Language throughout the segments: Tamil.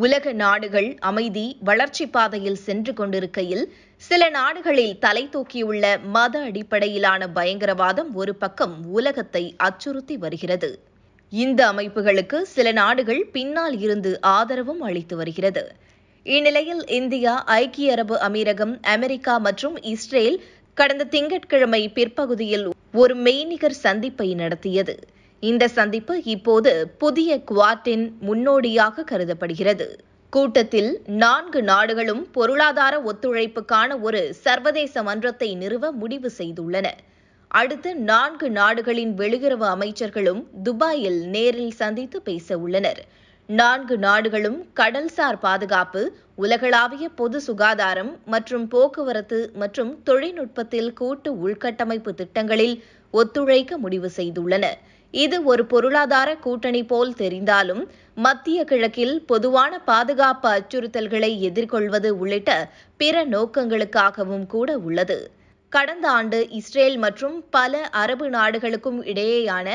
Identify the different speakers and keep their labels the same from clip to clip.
Speaker 1: உலக நாடுகள் அமைதி வளர்ச்சி பாதையில் சென்று கொண்டிருக்கையில் சில நாடுகளில் தலை தூக்கியுள்ள மத அடிப்படையிலான பயங்கரவாதம் ஒரு பக்கம் உலகத்தை அச்சுறுத்தி வருகிறது இந்த அமைப்புகளுக்கு சில நாடுகள் பின்னால் இருந்து ஆதரவும் அளித்து வருகிறது இந்நிலையில் இந்தியா ஐக்கிய அரபு அமீரகம் அமெரிக்கா மற்றும் இஸ்ரேல் கடந்த திங்கட்கிழமை பிற்பகுதியில் ஒரு மெய்நிகர் சந்திப்பை நடத்தியது இந்த சந்திப்பு இப்போது புதிய குவாட்டின் முன்னோடியாக கருதப்படுகிறது கூட்டத்தில் நான்கு நாடுகளும் பொருளாதார ஒத்துழைப்புக்கான ஒரு சர்வதேச மன்றத்தை நிறுவ முடிவு செய்துள்ளன அடுத்து நான்கு நாடுகளின் வெளியுறவு அமைச்சர்களும் துபாயில் நேரில் சந்தித்து பேச உள்ளனர் நான்கு நாடுகளும் கடல்சார் பாதுகாப்பு உலகளாவிய பொது சுகாதாரம் மற்றும் போக்குவரத்து மற்றும் தொழில்நுட்பத்தில் கூட்டு உள்கட்டமைப்பு திட்டங்களில் ஒத்துழைக்க முடிவு செய்துள்ளன இது ஒரு பொருளாதார கூட்டணி போல் தெரிந்தாலும் மத்திய கிழக்கில் பொதுவான பாதுகாப்பு அச்சுறுத்தல்களை எதிர்கொள்வது உள்ளிட்ட பிற நோக்கங்களுக்காகவும் கூட உள்ளது கடந்த ஆண்டு இஸ்ரேல் மற்றும் பல அரபு நாடுகளுக்கும் இடையேயான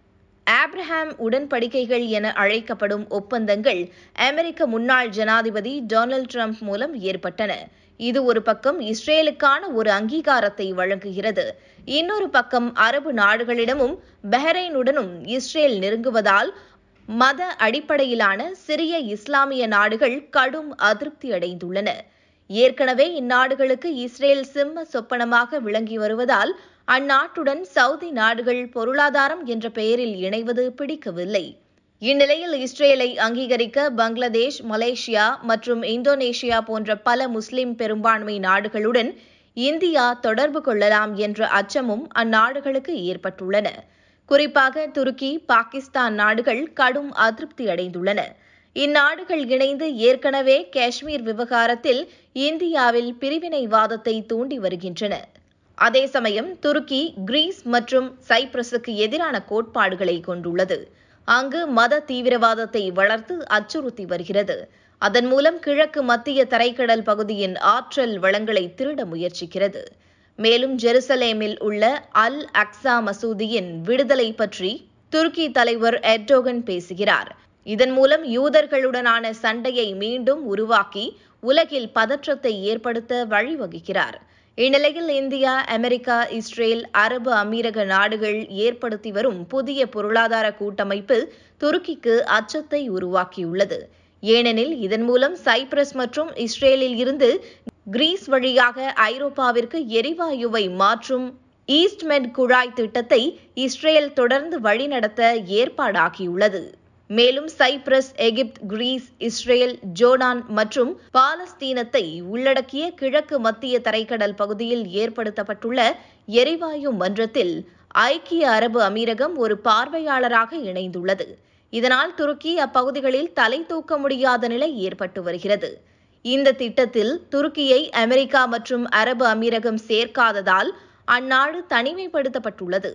Speaker 1: ஆப்ரஹாம் உடன்படிக்கைகள் என அழைக்கப்படும் ஒப்பந்தங்கள் அமெரிக்க முன்னாள் ஜனாதிபதி டொனால்டு டிரம்ப் மூலம் ஏற்பட்டன இது ஒரு பக்கம் இஸ்ரேலுக்கான ஒரு அங்கீகாரத்தை வழங்குகிறது இன்னொரு பக்கம் அரபு நாடுகளிடமும் பஹ்ரைனுடனும் இஸ்ரேல் நெருங்குவதால் மத அடிப்படையிலான சிறிய இஸ்லாமிய நாடுகள் கடும் அதிருப்தி அடைந்துள்ளன ஏற்கனவே இந்நாடுகளுக்கு இஸ்ரேல் சிம்ம சொப்பனமாக விளங்கி வருவதால் அந்நாட்டுடன் சவுதி நாடுகள் பொருளாதாரம் என்ற பெயரில் இணைவது பிடிக்கவில்லை இந்நிலையில் இஸ்ரேலை அங்கீகரிக்க பங்களாதேஷ் மலேசியா மற்றும் இந்தோனேஷியா போன்ற பல முஸ்லிம் பெரும்பான்மை நாடுகளுடன் இந்தியா தொடர்பு கொள்ளலாம் என்ற அச்சமும் அந்நாடுகளுக்கு ஏற்பட்டுள்ளன குறிப்பாக துருக்கி பாகிஸ்தான் நாடுகள் கடும் அதிருப்தி அடைந்துள்ளன இந்நாடுகள் இணைந்து ஏற்கனவே காஷ்மீர் விவகாரத்தில் இந்தியாவில் பிரிவினைவாதத்தை தூண்டி வருகின்றன அதே சமயம் துருக்கி கிரீஸ் மற்றும் சைப்ரஸுக்கு எதிரான கோட்பாடுகளை கொண்டுள்ளது அங்கு மத தீவிரவாதத்தை வளர்த்து அச்சுறுத்தி வருகிறது அதன் மூலம் கிழக்கு மத்திய தரைக்கடல் பகுதியின் ஆற்றல் வளங்களை திருட முயற்சிக்கிறது மேலும் ஜெருசலேமில் உள்ள அல் அக்ஸா மசூதியின் விடுதலை பற்றி துருக்கி தலைவர் எர்டோகன் பேசுகிறார் இதன் மூலம் யூதர்களுடனான சண்டையை மீண்டும் உருவாக்கி உலகில் பதற்றத்தை ஏற்படுத்த வழிவகுக்கிறார் இந்நிலையில் இந்தியா அமெரிக்கா இஸ்ரேல் அரபு அமீரக நாடுகள் ஏற்படுத்தி வரும் புதிய பொருளாதார கூட்டமைப்பு துருக்கிக்கு அச்சத்தை உருவாக்கியுள்ளது ஏனெனில் இதன் மூலம் சைப்ரஸ் மற்றும் இஸ்ரேலில் இருந்து கிரீஸ் வழியாக ஐரோப்பாவிற்கு எரிவாயுவை மாற்றும் ஈஸ்ட்மெட் குழாய் திட்டத்தை இஸ்ரேல் தொடர்ந்து வழிநடத்த ஏற்பாடாகியுள்ளது மேலும் Cyprus Egypt Greece Israel Jordan மற்றும் பாலஸ்தீனத்தை உள்ளடக்கிய கிழக்கு மத்திய தரைக்கடல் பகுதியில் ஏற்படுத்தப்பட்டுள்ள எரிவாயு மன்றத்தில் ஐக்கிய அரபு அமீரகம் ஒரு பார்வையாளராக இணைந்துள்ளது இதனால் துருக்கி அப்பகுதிகளில் தலை தூக்க முடியாத நிலை ஏற்பட்டு வருகிறது இந்த திட்டத்தில் துருக்கியை அமெரிக்கா மற்றும் அரபு அமீரகம் சேர்க்காததால் அந்நாடு தனிமைப்படுத்தப்பட்டுள்ளது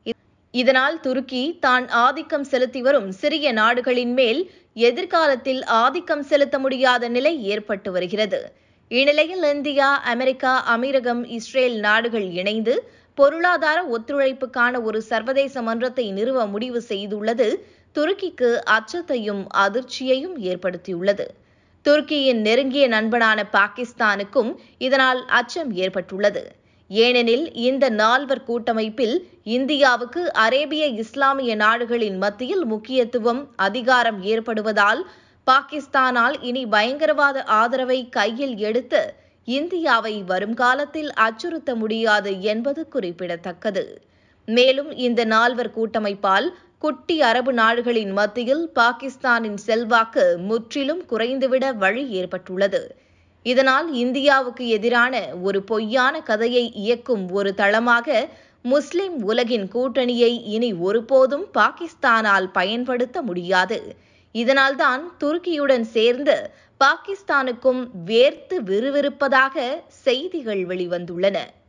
Speaker 1: இதனால் துருக்கி தான் ஆதிக்கம் செலுத்தி வரும் சிறிய நாடுகளின் மேல் எதிர்காலத்தில் ஆதிக்கம் செலுத்த முடியாத நிலை ஏற்பட்டு வருகிறது இந்நிலையில் இந்தியா அமெரிக்கா அமீரகம் இஸ்ரேல் நாடுகள் இணைந்து பொருளாதார ஒத்துழைப்புக்கான ஒரு சர்வதேச மன்றத்தை நிறுவ முடிவு செய்துள்ளது துருக்கிக்கு அச்சத்தையும் அதிர்ச்சியையும் ஏற்படுத்தியுள்ளது துருக்கியின் நெருங்கிய நண்பனான பாகிஸ்தானுக்கும் இதனால் அச்சம் ஏற்பட்டுள்ளது ஏனெனில் இந்த நால்வர் கூட்டமைப்பில் இந்தியாவுக்கு அரேபிய இஸ்லாமிய நாடுகளின் மத்தியில் முக்கியத்துவம் அதிகாரம் ஏற்படுவதால் பாகிஸ்தானால் இனி பயங்கரவாத ஆதரவை கையில் எடுத்து இந்தியாவை வரும் காலத்தில் அச்சுறுத்த முடியாது என்பது குறிப்பிடத்தக்கது மேலும் இந்த நால்வர் கூட்டமைப்பால் குட்டி அரபு நாடுகளின் மத்தியில் பாகிஸ்தானின் செல்வாக்கு முற்றிலும் குறைந்துவிட வழி ஏற்பட்டுள்ளது இதனால் இந்தியாவுக்கு எதிரான ஒரு பொய்யான கதையை இயக்கும் ஒரு தளமாக முஸ்லிம் உலகின் கூட்டணியை இனி ஒருபோதும் பாகிஸ்தானால் பயன்படுத்த முடியாது இதனால்தான் துருக்கியுடன் சேர்ந்து பாகிஸ்தானுக்கும் வேர்த்து விறுவிறுப்பதாக செய்திகள் வெளிவந்துள்ளன